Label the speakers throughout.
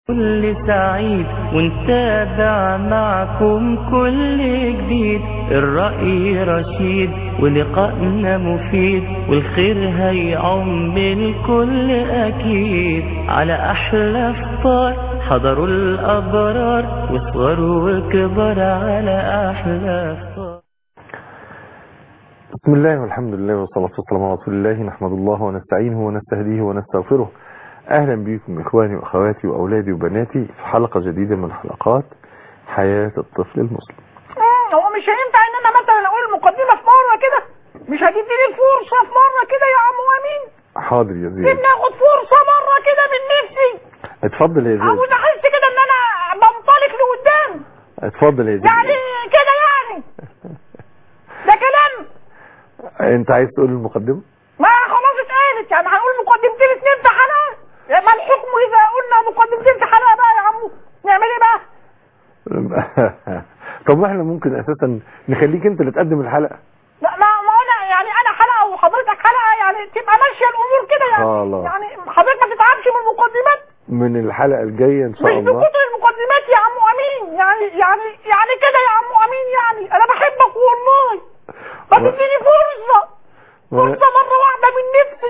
Speaker 1: كل سعيد ونتابع معكم كل جديد الرأي رشيد ولقائنا مفيد والخير هيعم الكل أكيد على أحلى فطار حضروا الأبرار وصغروا وكبر على أحلى فطار
Speaker 2: بسم الله والحمد لله والصلاة والسلام على رسول الله نحمد الله ونستعينه ونستهديه ونستغفره أهلا بكم إخواني وأخواتي وأولادي وبناتي في حلقة جديدة من حلقات حياة الطفل المسلم
Speaker 3: مم، هو مش هينفع ان انا مثلا اقول المقدمه في مره كده مش هتديني الفرصه في مره كده يا عم امين
Speaker 2: حاضر يا زياد
Speaker 3: سيبني اخد فرصه مره كده من نفسي
Speaker 2: اتفضل يا زياد
Speaker 3: عاوز احس كده ان انا بنطلق لقدام
Speaker 2: اتفضل يا زياد
Speaker 3: يعني كده يعني ده كلام
Speaker 2: انت عايز تقول المقدمة
Speaker 3: ما خلاص اتقالت يعني هنقول مقدمتين اتنين في حلقه ما الحكم اذا قلنا مقدمتين في حلقه بقى يا عمو نعمل ايه بقى
Speaker 2: طب ما احنا ممكن اساسا نخليك انت اللي تقدم الحلقة
Speaker 3: لا ما ما انا يعني انا حلقه وحضرتك حلقه يعني تبقى ماشيه الامور كده يعني
Speaker 2: خلاص.
Speaker 3: يعني حضرتك ما تتعبش من المقدمات
Speaker 2: من الحلقة الجاية ان شاء
Speaker 3: مش
Speaker 2: الله
Speaker 3: بكتر المقدمات يا عم امين يعني يعني يعني كده يا عم امين يعني انا بحبك والله ما
Speaker 2: و-
Speaker 3: تديني فرصه
Speaker 2: و-
Speaker 3: فرصه مره واحده من نفسي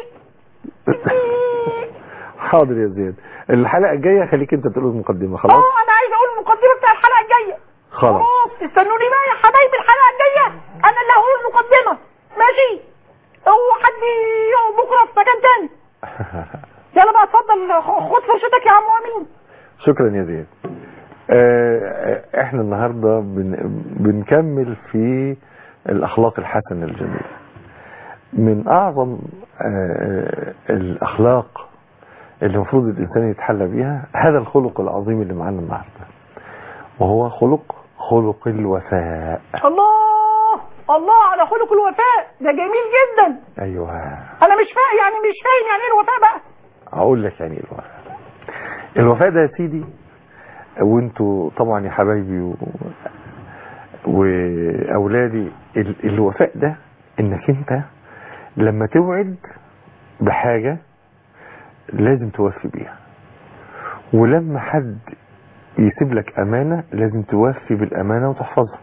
Speaker 2: حاضر يا زياد الحلقة الجاية خليك انت تقول المقدمة خلاص
Speaker 3: اه انا عايز اقول المقدمه بتاع الحلقه الجايه
Speaker 2: خلاص
Speaker 3: استنوني بقى يا حبايبي الحلقه الجايه انا اللي هقول المقدمه ماشي هو حد يقعد بكره في مكان تاني يلا بقى اتفضل خ- خد فرصتك يا عم امين
Speaker 2: شكرا يا زياد آه، احنا النهاردة بن بنكمل في الاخلاق الحسنة الجميلة من اعظم آه، الاخلاق اللي المفروض الانسان يتحلى بيها هذا الخلق العظيم اللي معانا النهاردة وهو خلق خلق الوفاء
Speaker 3: الله الله على خلق الوفاء ده جميل جدا
Speaker 2: ايوه
Speaker 3: انا مش فاهم يعني مش فاهم يعني ايه الوفاء بقى
Speaker 2: اقول لك يعني ايه الوفاء الوفاء ده يا سيدي وانتوا طبعا يا حبايبي و... واولادي ال... الوفاء ده انك انت لما توعد بحاجة لازم توفي بيها ولما حد يسيب لك امانة لازم توفي بالامانة وتحفظها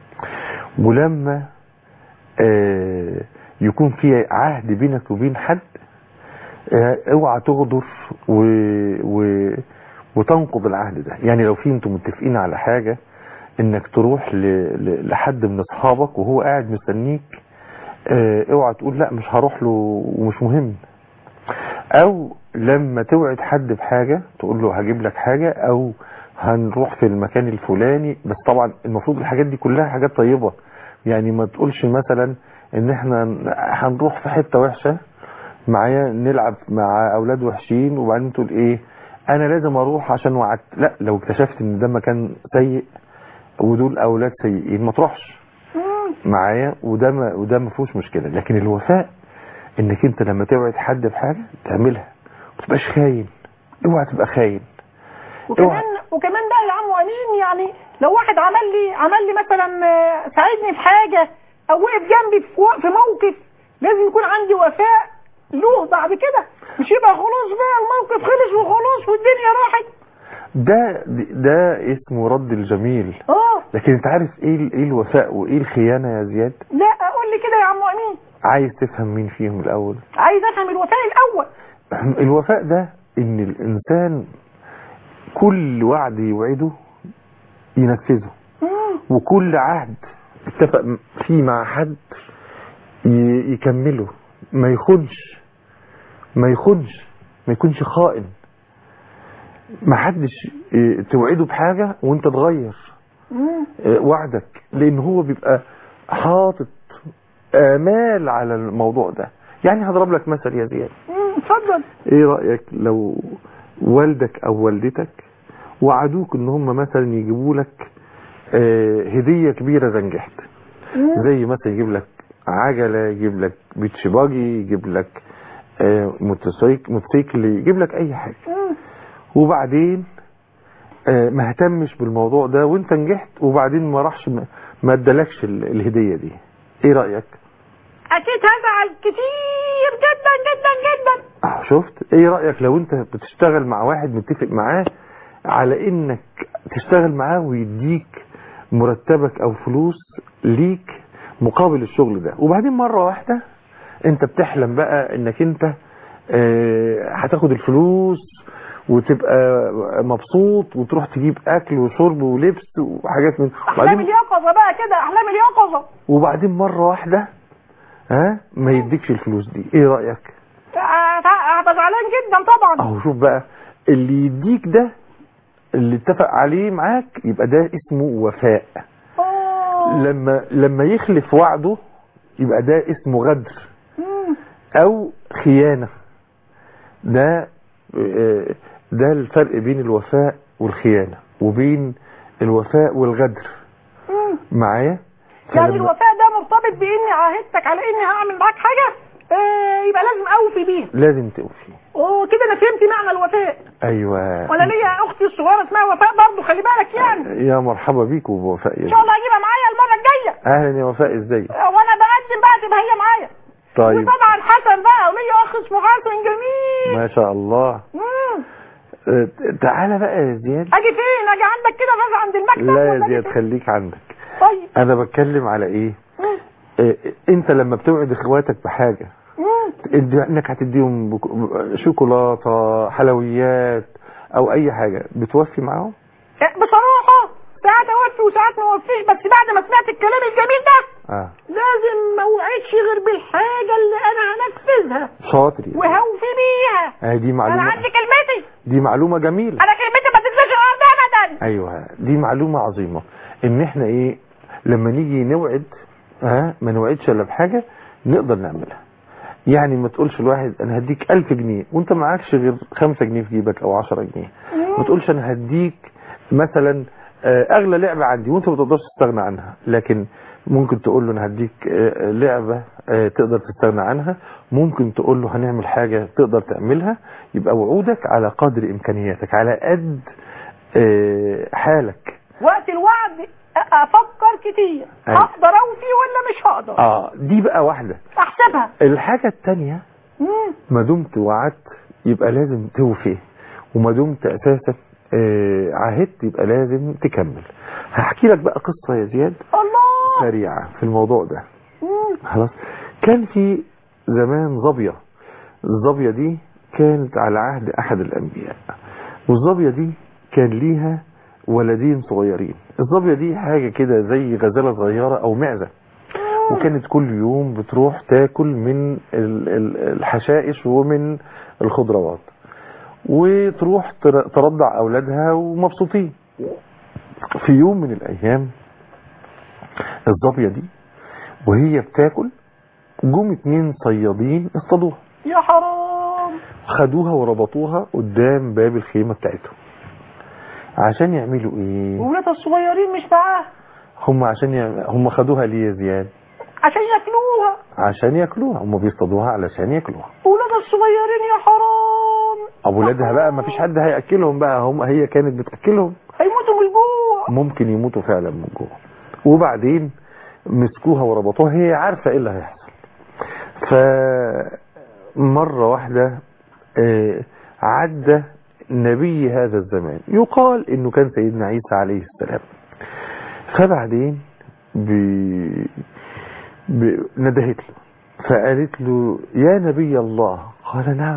Speaker 2: ولما آه يكون في عهد بينك وبين حد آه، اوعى تغدر و... و... وتنقض العهد ده يعني لو في انتم متفقين على حاجة انك تروح ل... ل... لحد من اصحابك وهو قاعد مستنيك آه، اوعى تقول لا مش هروح له ومش مهم او لما توعد حد بحاجة تقول له هجيب لك حاجة او هنروح في المكان الفلاني بس طبعا المفروض الحاجات دي كلها حاجات طيبة يعني ما تقولش مثلا ان احنا هنروح في حتة وحشة معايا نلعب مع اولاد وحشين وبعدين تقول ايه انا لازم اروح عشان وعدت لا لو اكتشفت ان ده مكان سيء ودول اولاد سيئين ما تروحش
Speaker 3: مم.
Speaker 2: معايا وده ما وده ما فيهوش مشكله لكن الوفاء انك انت لما توعد حد بحاجه تعملها ما تبقاش خاين اوعى تبقى خاين
Speaker 3: وكمان وكمان بقى يا عم امين يعني لو واحد عمل لي عمل لي مثلا آه، ساعدني في حاجه او وقف جنبي في وق- في موقف لازم يكون عندي وفاء له بعد كده مش يبقى خلاص بقى الموقف خلص وخلاص والدنيا راحت
Speaker 2: ده ده اسمه رد الجميل
Speaker 3: اه
Speaker 2: لكن انت عارف ايه ال- ايه الوفاء وايه الخيانه يا زياد
Speaker 3: لا قول لي كده يا عم امين
Speaker 2: عايز تفهم مين فيهم الاول
Speaker 3: عايز افهم الوفاء الاول
Speaker 2: الوفاء ده ان الانسان كل وعد يوعده ينفذه
Speaker 3: مم.
Speaker 2: وكل عهد اتفق فيه مع حد ي- يكمله ما يخونش ما يخونش ما يكونش خائن ما حدش اه، توعده بحاجة وانت تغير
Speaker 3: مم.
Speaker 2: اه، وعدك لان هو بيبقى حاطط امال على الموضوع ده يعني هضرب لك مثل يا زياد
Speaker 3: مم. اتفضل
Speaker 2: ايه رأيك لو والدك او والدتك وعدوك ان هم مثلا يجيبوا لك آه، هدية كبيرة زي نجحت
Speaker 3: مم.
Speaker 2: زي مثلا يجيب لك عجلة يجيب لك بيتش باجي يجيب لك آه، موتوسيك- موتوسيكل يجيب لك اي حاجة
Speaker 3: مم.
Speaker 2: وبعدين آه، ما اهتمش بالموضوع ده وانت نجحت وبعدين ما راحش ما- ما ادالكش ال- الهدية دي ايه رأيك
Speaker 3: اكيد هزعل كتير جدا جدا جدا
Speaker 2: اه شفت ايه رأيك لو انت بتشتغل مع واحد متفق معاه على انك تشتغل معاه ويديك مرتبك او فلوس ليك مقابل الشغل ده وبعدين مرة واحدة انت بتحلم بقى انك انت آه، هتاخد الفلوس وتبقى مبسوط وتروح تجيب اكل وشرب ولبس وحاجات من
Speaker 3: احلام اليقظه بقى كده احلام اليقظه
Speaker 2: وبعدين مرة واحدة ها ما يديكش الفلوس دي ايه رأيك
Speaker 3: هت- هبقى زعلان جدا طبعا
Speaker 2: اهو شوف بقى اللي يديك ده اللي اتفق عليه معاك يبقى ده اسمه وفاء
Speaker 3: آه.
Speaker 2: لما لما يخلف وعده يبقى ده اسمه غدر
Speaker 3: مم.
Speaker 2: او خيانة ده آه، ده الفرق بين الوفاء والخيانة وبين الوفاء والغدر
Speaker 3: مم.
Speaker 2: معايا
Speaker 3: يعني
Speaker 2: فلما-
Speaker 3: الوفاء ده مرتبط باني عاهدتك على اني هعمل معاك حاجه آه يبقى لازم اوفي بيها
Speaker 2: لازم توفي
Speaker 3: اوه كده انا فهمت معنى الوفاء
Speaker 2: ايوه
Speaker 3: وانا ليا اختي الصغيره اسمها وفاء برضه خلي بالك يعني
Speaker 2: يا مرحبا بيك وبوفاء
Speaker 3: ان
Speaker 2: يا
Speaker 3: شاء الله هجيبها معايا المره الجايه
Speaker 2: اهلا يا وفاء ازيك
Speaker 3: آه، وانا بقدم بقى تبقى هي معايا
Speaker 2: طيب
Speaker 3: وطبعا حسن بقى وليا اخ اسمه حسن جميل
Speaker 2: ما شاء الله
Speaker 3: مم.
Speaker 2: آه، تعالى بقى يا زياد
Speaker 3: اجي فين اجي عندك كده غاز عند المكتب
Speaker 2: لا يا
Speaker 3: ولا أجي
Speaker 2: زياد
Speaker 3: فين؟
Speaker 2: خليك عندك
Speaker 3: طيب
Speaker 2: انا بتكلم على ايه
Speaker 3: مم.
Speaker 2: آه، انت لما بتوعد اخواتك بحاجة
Speaker 3: مم.
Speaker 2: تدي- انك هتديهم بك- شوكولاتة حلويات او اي حاجة بتوفي معاهم
Speaker 3: بصراحة ساعات اوفي وساعات ما اوفيش بس بعد ما سمعت الكلام الجميل ده
Speaker 2: اه
Speaker 3: لازم ما اوعدش غير بالحاجة اللي انا هنفذها
Speaker 2: شاطر يا
Speaker 3: وهوفي بيها
Speaker 2: آه دي
Speaker 3: انا
Speaker 2: معلومة
Speaker 3: عندي كلمتي
Speaker 2: دي معلومة جميلة
Speaker 3: انا كلمتي ما تنساش الارض ابدا
Speaker 2: ايوه دي معلومة عظيمة ان احنا ايه لما نيجي نوعد ها ما نوعدش الا بحاجة نقدر نعملها يعني ما تقولش الواحد انا هديك ألف جنيه وانت معكش غير خمسة جنيه في جيبك او عشرة جنيه ما تقولش انا هديك مثلا آه، اغلى لعبة عندي وانت ما تقدرش تستغنى عنها لكن ممكن تقول له انا هديك آه، لعبة آه، تقدر تستغنى عنها ممكن تقول له هنعمل حاجة تقدر تعملها يبقى وعودك على قدر امكانياتك على قد آه، حالك
Speaker 3: وقت الوعد أ- افكر كتير
Speaker 2: أيوة.
Speaker 3: هقدر اوفي ولا مش هقدر
Speaker 2: اه دي بقى واحدة
Speaker 3: احسبها
Speaker 2: الحاجة التانية
Speaker 3: مم.
Speaker 2: ما دمت وعدت يبقى لازم توفي وما دمت اساسا آه، عهدت يبقى لازم تكمل هحكي لك بقى قصة يا زياد
Speaker 3: الله
Speaker 2: سريعة في الموضوع ده
Speaker 3: مم.
Speaker 2: خلاص كان في زمان ظبية الظبية دي كانت على عهد احد الانبياء والظبية دي كان ليها ولدين صغيرين الظبية دي حاجة كده زي غزالة صغيرة او معزة وكانت كل يوم بتروح تاكل من ال- ال- الحشائش ومن الخضروات وتروح تر- ترضع اولادها ومبسوطين في يوم من الايام الظبية دي وهي بتاكل جم اتنين صيادين اصطادوها
Speaker 3: يا حرام
Speaker 2: خدوها وربطوها قدام باب الخيمة بتاعتهم عشان يعملوا ايه
Speaker 3: وولادها الصغيرين مش معاه
Speaker 2: هم عشان يعمل... هم خدوها ليه يا زياد
Speaker 3: عشان ياكلوها
Speaker 2: عشان ياكلوها هم بيصطادوها علشان ياكلوها
Speaker 3: ولادها الصغيرين يا حرام
Speaker 2: ابو ولادها بقى ما فيش حد هياكلهم بقى هم هي كانت بتاكلهم
Speaker 3: هيموتوا من الجوع
Speaker 2: ممكن يموتوا فعلا من جوه وبعدين مسكوها وربطوها هي عارفه ايه اللي هيحصل فمره واحده آه، عدى نبي هذا الزمان يقال انه كان سيدنا عيسى عليه السلام فبعدين ب... ب... ندهت له فقالت له يا نبي الله قال نعم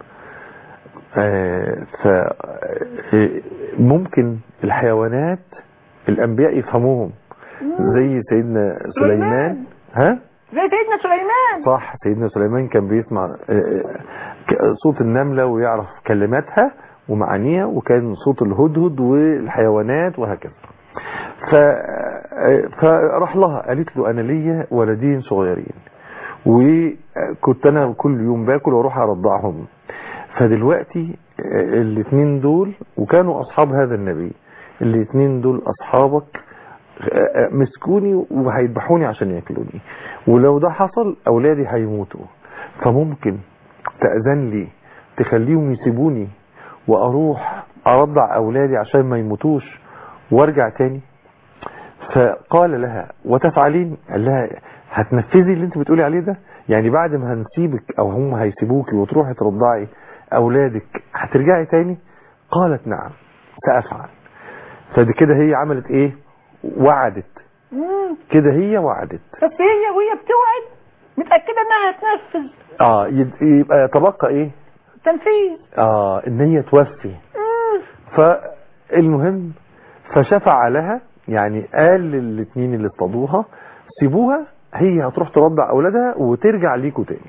Speaker 2: آه، ف آه، ممكن الحيوانات الانبياء يفهموهم زي سيدنا سليمان ها
Speaker 3: زي سيدنا سليمان
Speaker 2: صح سيدنا سليمان كان بيسمع آه، آه، ك- صوت النملة ويعرف كلماتها ومعانيها وكان صوت الهدهد والحيوانات وهكذا ف... آه، فراح لها قالت له انا ليا ولدين صغيرين وكنت انا كل يوم باكل واروح ارضعهم فدلوقتي آه، الاثنين دول وكانوا اصحاب هذا النبي الاثنين دول اصحابك آه، آه، مسكوني وهيذبحوني عشان ياكلوني ولو ده حصل اولادي هيموتوا فممكن تأذن لي تخليهم يسيبوني واروح ارضع اولادي عشان ما يموتوش وارجع تاني فقال لها وتفعلين قال لها هتنفذي اللي انت بتقولي عليه ده يعني بعد ما هنسيبك او هم هيسيبوكي وتروحي ترضعي اولادك هترجعي تاني قالت نعم سأفعل فدي كده هي عملت ايه وعدت
Speaker 3: مم.
Speaker 2: كده هي وعدت
Speaker 3: بس هي وهي بتوعد متأكدة انها هتنفذ
Speaker 2: اه يد- يبقى يتبقى ايه
Speaker 3: تنفيذ
Speaker 2: اه ان هي توفي
Speaker 3: مم.
Speaker 2: فالمهم فشفع لها يعني قال للاثنين اللي اصطادوها سيبوها هي هتروح ترضع اولادها وترجع ليكوا تاني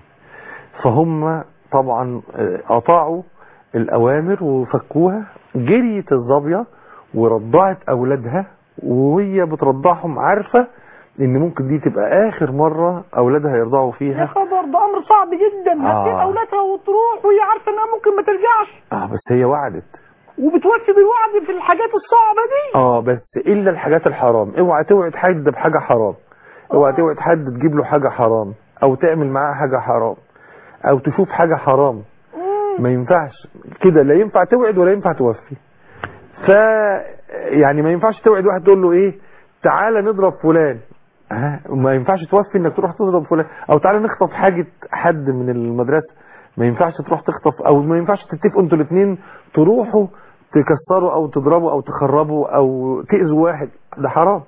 Speaker 2: فهم طبعا آه، اطاعوا الاوامر وفكوها جريت الظابيه ورضعت اولادها وهي بترضعهم عارفه ان ممكن دي تبقى اخر مره اولادها يرضعوا
Speaker 3: يا
Speaker 2: فيها
Speaker 3: خبر ده امر صعب جدا هتسيب
Speaker 2: آه.
Speaker 3: اولادها وتروح وهي عارفة انها ممكن ما ترجعش
Speaker 2: اه بس هي وعدت
Speaker 3: وبتوفي بالوعد في الحاجات الصعبة دي
Speaker 2: اه بس الا الحاجات الحرام اوعى توعد حد بحاجه حرام اوعى
Speaker 3: آه.
Speaker 2: توعد حد تجيب له حاجه حرام او تعمل معاه حاجه حرام او تشوف حاجه حرام
Speaker 3: مم.
Speaker 2: ما ينفعش كده لا ينفع توعد ولا ينفع توفي ف يعني ما ينفعش توعد واحد تقول له ايه تعالى نضرب فلان ها ما ينفعش توفي انك تروح تضرب فلان او تعالى نخطف حاجه حد من المدرسه ما ينفعش تروح تخطف او ما ينفعش تتفقوا انتوا الاثنين تروحوا تكسروا او تضربوا او تخربوا او تاذوا واحد ده حرام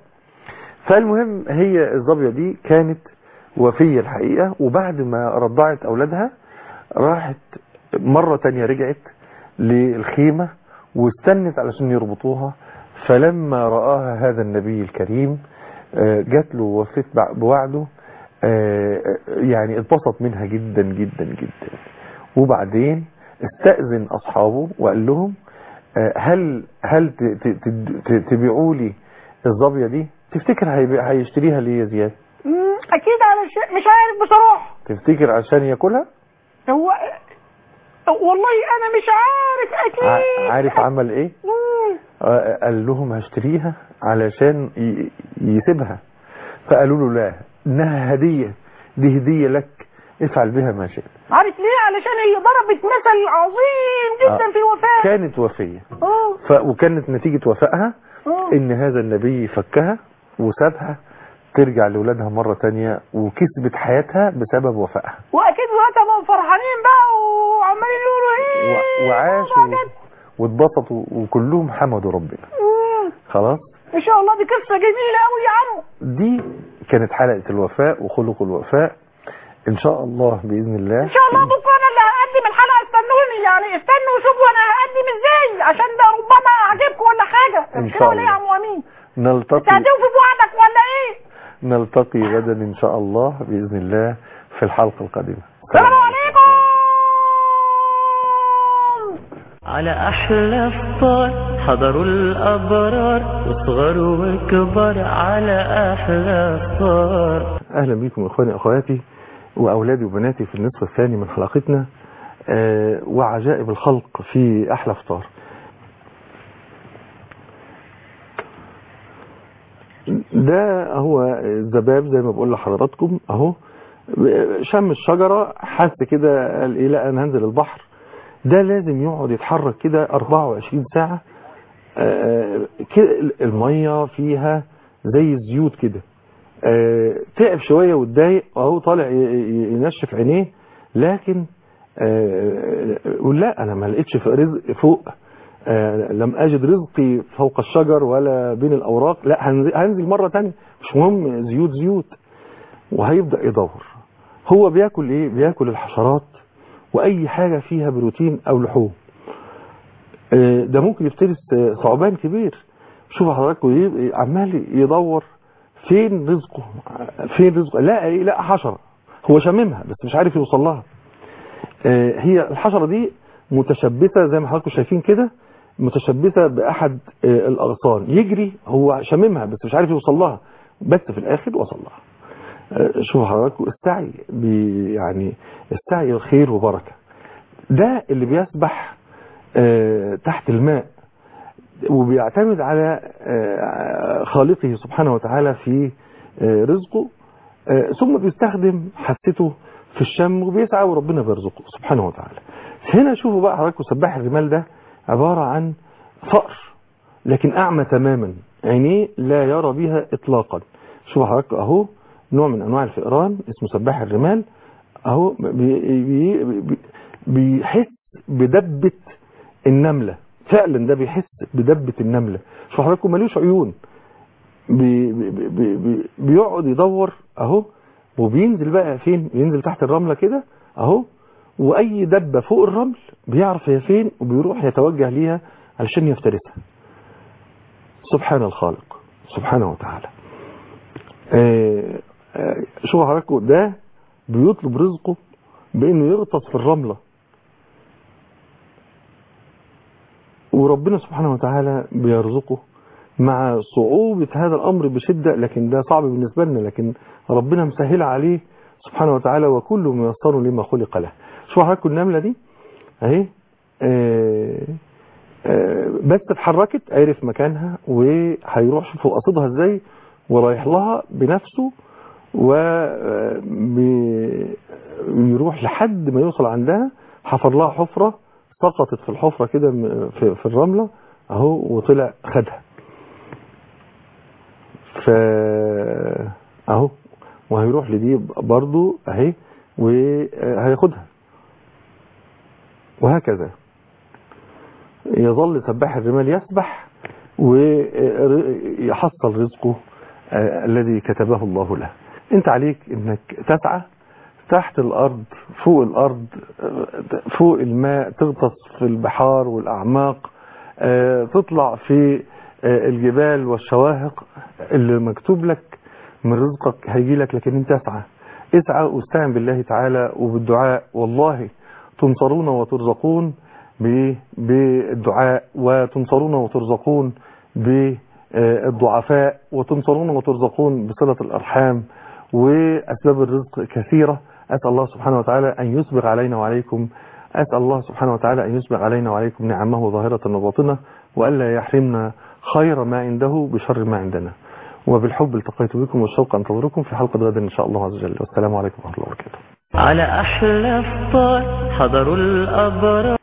Speaker 2: فالمهم هي الظابيه دي كانت وفيه الحقيقه وبعد ما رضعت اولادها راحت مرة تانية رجعت للخيمة واستنت علشان يربطوها فلما رآها هذا النبي الكريم آه، جات له وفيت بع- بوعده آه، يعني اتبسط منها جدا جدا جدا وبعدين استأذن أصحابه وقال لهم آه، هل هل ت- ت- ت- ت- تبيعوا لي الظابية دي تفتكر هيبيع- هيشتريها ليه يا زياد
Speaker 3: مم. اكيد على مش عارف بصراحة
Speaker 2: تفتكر عشان ياكلها
Speaker 3: هو والله انا مش عارف اكيد
Speaker 2: ع- عارف عمل ايه
Speaker 3: مم.
Speaker 2: آه، قال لهم هشتريها علشان ي- يسيبها فقالوا له لا انها هدية دي هدية لك افعل بها ما شئت
Speaker 3: عارف ليه علشان هي ضربت مثل عظيم جدا
Speaker 2: آه.
Speaker 3: في الوفاة
Speaker 2: كانت وفية
Speaker 3: اه
Speaker 2: ف... وكانت نتيجة وفائها
Speaker 3: اه
Speaker 2: ان هذا النبي فكها وسابها ترجع لولادها مرة تانية وكسبت حياتها بسبب وفائها
Speaker 3: واكيد دلوقتي بقوا فرحانين بقى وعمالين يقولوا ايه
Speaker 2: و... وعاشوا واتبسطوا وكلهم حمدوا ربنا
Speaker 3: مم.
Speaker 2: خلاص
Speaker 3: ان شاء الله دي قصة جميلة قوي يا عمو
Speaker 2: دي كانت حلقة الوفاء وخلق الوفاء ان شاء الله بإذن الله
Speaker 3: ان شاء الله بكره انا اللي هقدم الحلقة استنوني يعني استنوا وشوفوا انا هقدم ازاي عشان ده ربما اعجبكم ولا حاجة
Speaker 2: إن
Speaker 3: مش
Speaker 2: شاء
Speaker 3: كده ولا ايه يا
Speaker 2: الله.
Speaker 3: عمو امين
Speaker 2: نلتقي
Speaker 3: تعدوا في بوعدك ولا ايه
Speaker 2: نلتقي غدا ان شاء الله بإذن الله في الحلقة القادمة
Speaker 3: السلام عليكم
Speaker 1: على أحلى فطار حضروا الأبرار وصغر وكبر على أحلى فطار
Speaker 2: اهلا بكم اخواني اخواتي واولادي وبناتي في النصف الثاني من حلقتنا آه، وعجائب الخلق في احلى فطار ده هو الذباب زي ما بقول لحضراتكم اهو شم الشجرة حس كده قال ايه لا انا هنزل البحر ده لازم يقعد يتحرك كده 24 ساعة آه، كده المية فيها زي الزيوت كده آه، تعب شوية واتضايق اهو طالع ي- ي- ينشف عينيه لكن آه، يقول لا انا ما لقيتش في رزق فوق آه، لم اجد رزقي فوق الشجر ولا بين الاوراق لا هنزل, هنزل مرة تانية مش مهم زيوت زيوت وهيبدأ يدور هو بياكل ايه بياكل الحشرات واي حاجة فيها بروتين او لحوم آه، ده ممكن يفترس آه، ثعبان كبير شوف حضراتكم ايه عمال يدور فين رزقه فين رزقه لا ايه لا حشرة هو شاممها بس مش عارف يوصل لها آه، هي الحشرة دي متشبثة زي ما حضراتكم شايفين كده متشبثة بأحد آه، الأغصان يجري هو شاممها بس مش عارف يوصل لها بس في الآخر وصل لها آه، شوفوا حضراتكم السعي بي- يعني السعي خير وبركة ده اللي بيسبح آه، تحت الماء وبيعتمد على آه، خالقه سبحانه وتعالى في آه، رزقه آه، ثم بيستخدم حسته في الشم وبيسعى وربنا بيرزقه سبحانه وتعالى هنا شوفوا بقى حضراتكم سباح الرمال ده عبارة عن فأر لكن أعمى تماما عينيه لا يرى بها إطلاقا شوفوا حضراتكم أهو نوع من أنواع الفئران اسمه سباح الرمال أهو بي بي بي بيحس بدبة النملة فعلا ده بيحس بدبة النملة شوف حضراتكم ملوش عيون بي بي بي بي بيقعد يدور اهو وبينزل بقى فين بينزل تحت الرملة كده اهو واي دبة فوق الرمل بيعرف هي فين وبيروح يتوجه ليها علشان يفترسها سبحان الخالق سبحانه وتعالى آه آه شوف حضراتكم ده بيطلب رزقه بانه يغطس في الرملة وربنا سبحانه وتعالى بيرزقه مع صعوبة هذا الأمر بشدة لكن ده صعب بالنسبة لنا لكن ربنا مسهل عليه سبحانه وتعالى وكل ميسر لما خلق له شو حضراتكم النملة دي اهي آه آه بس اتحركت عرف مكانها وهيروح شوفوا قصدها ازاي ورايح لها بنفسه ويروح لحد ما يوصل عندها حفر لها حفرة سقطت في الحفرة كده في, في الرملة اهو وطلع خدها ف اهو وهيروح لدي برضو اهي وهياخدها وهكذا يظل سباح الرمال يسبح ويحصل رزقه الذي كتبه الله له انت عليك انك تسعى تحت الارض فوق الارض فوق الماء تغطس في البحار والاعماق تطلع في الجبال والشواهق اللي مكتوب لك من رزقك هيجي لك لكن انت اسعى اسعى واستعن بالله تعالى وبالدعاء والله تنصرون وترزقون بالدعاء وتنصرون وترزقون بالضعفاء وتنصرون وترزقون بصلة الأرحام وأسباب الرزق كثيرة أسأل الله سبحانه وتعالى أن يسبغ علينا وعليكم أسأل الله سبحانه وتعالى أن يسبغ علينا وعليكم نعمه ظاهرة وباطنة وألا يحرمنا خير ما عنده بشر ما عندنا وبالحب التقيت بكم والشوق انتظركم في حلقة غدا إن شاء الله عز وجل والسلام عليكم ورحمة الله وبركاته
Speaker 1: على أحلى فطار حضروا الأبرار